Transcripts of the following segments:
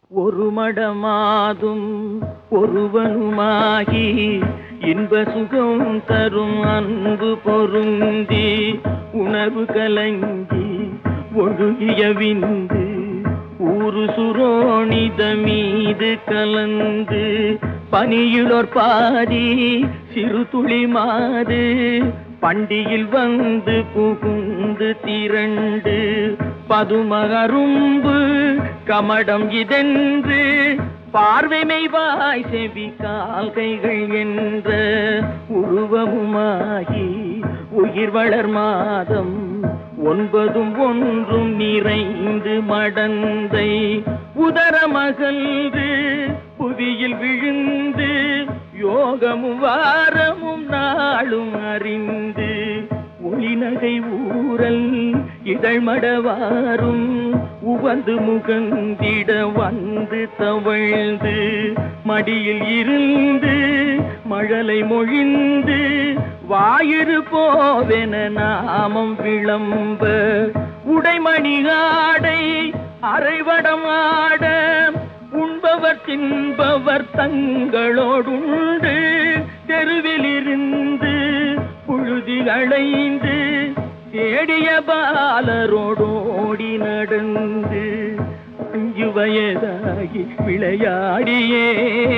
ஒரு மடமாதும் ஒருவனுமாகி இன்ப சுகம் தரும் அன்பு பொருந்தி உணர்வு கலங்கி ஒழுகிய விந்து ஊரு சுரோணித மீது கலந்து பனியுளோர் பாதி சிறு துளி மாது பண்டியில் வந்து புகுந்து திரண்டு பதுமகரும்பு கமடம் இதென்று பார்வைமை வாய் செவி கால் கைகள் என்ற உருவமுமாகி உயிர் வளர் மாதம் ஒன்பதும் ஒன்றும் நிறைந்து மடந்தை உதரமகல்து புவியில் விழுந்து யோகமும் வாரமும் நாளும் அறிந்து ஒளிநகை ஊரல் இதழ்மடவாரும் உவந்து முகந்திட வந்து தவழ்ந்து மடியில் இருந்து மழலை மொழிந்து வாயிறு போவென நாமம் விளம்ப உடைமணி ஆடை அரைவடம் ஆட உண்பவர் தின்பவர் தங்களோடுண்டு தெருவிலிருந்து புழுதி அடைந்து தேடிய பாலரோடோடி நடந்து அஞ்சு வயதாகி விளையாடியே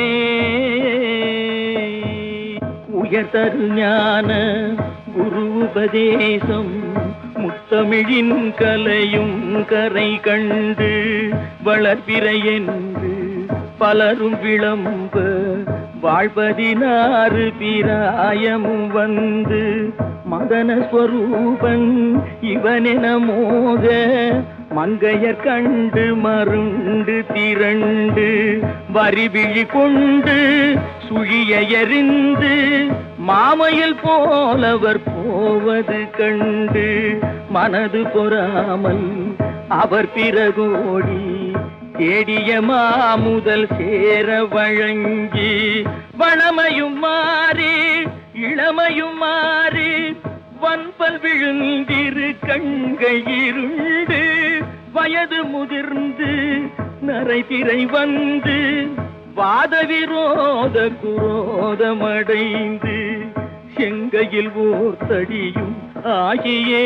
உயர்தரு ஞான குரு உபதேசம் முத்தமிழின் கலையும் கரை கண்டு வளர்பிறை என்று பலரும் விளம்ப வாழ்வதினாறு பிராயமும் வந்து மதன ஸ்வரூபன் இவனென மோக மங்கையர் கண்டு மருண்டு திரண்டு வரிவிழி கொண்டு சுழிய எறிந்து மாமையில் போலவர் போவது கண்டு மனது பொறாமல் அவர் பிறகோடி தேடிய மாமுதல் சேர வழங்கி வளமையும் மாறி இளமையும் மாறி வன்பல் விழுந்திரு கண்கள் இருண்டு வயது முதிர்ந்து நரைபிறை வந்து வாத விரோத குரோதமடைந்து செங்கையில் ஓர் தடியும் ஆகியே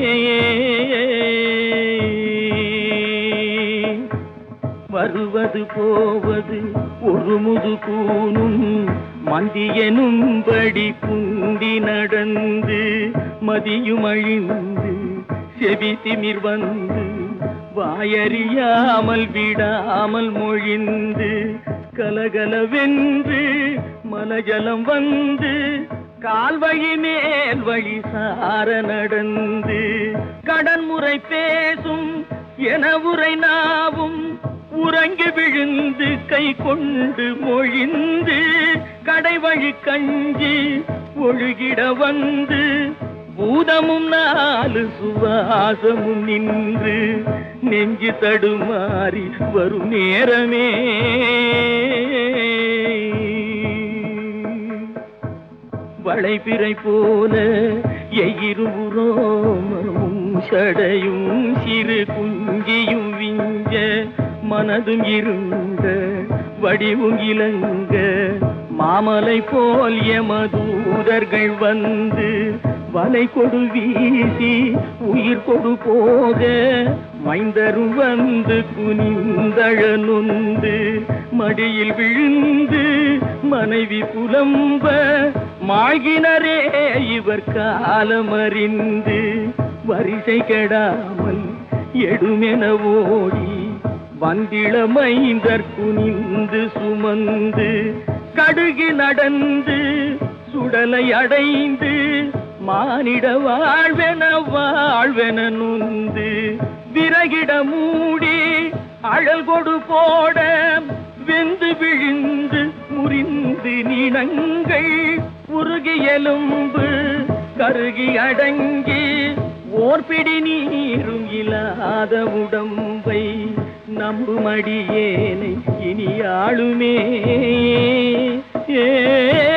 வருவது போவது ஒரு முது கூனும் மந்தியனும்படி குண்டி நடந்து மதியும் அழிந்து செவி திமிர் வந்து வாயறியாமல் விடாமல் மொழிந்து கலகலவென்று மலஜலம் வந்து கால்வழி மேல் வழி சார நடந்து கடன்முறை பேசும் என உரை நாவும் உறங்கி விழுந்து கை கொண்டு மொழிந்து கடைவழி கஞ்சி ஒழுகிட வந்து பூதமும் நாலு சுவாசமும் நின்று நெஞ்சு தடுமாறி வரும் நேரமே வளைபிறை போல எயிருபுறோமமும் சடையும் சிறு குஞ்சியும் விஞ்ச மனதும் இருந்த வடிவும் இலங்க மாமலை போல் எமதூதர்கள் வந்து வலை கொடு வீசி உயிர் கொடு போக மைந்தரும் வந்து குனிந்தழ நொந்து மடியில் விழுந்து மனைவி புலம்ப மாகினரே இவர் காலமறிந்து வரிசை கெடாமல் எடுமென ஓடி வந்திள மைந்தர் குனிந்து சுமந்து கடுகி நடந்து சுடலை அடைந்து மானிட வாழ்வென வாழ்வென நுந்து விறகிட மூடி அழல் கொடு போட வெந்து விழுந்து முறிந்து நினங்கள் உருகி எலும்பு கருகி அடங்கி ஓர்பிடி நீரும் இல்லாத உடம்பை நம்புமடியேனை இனி ஆளுமே ஏ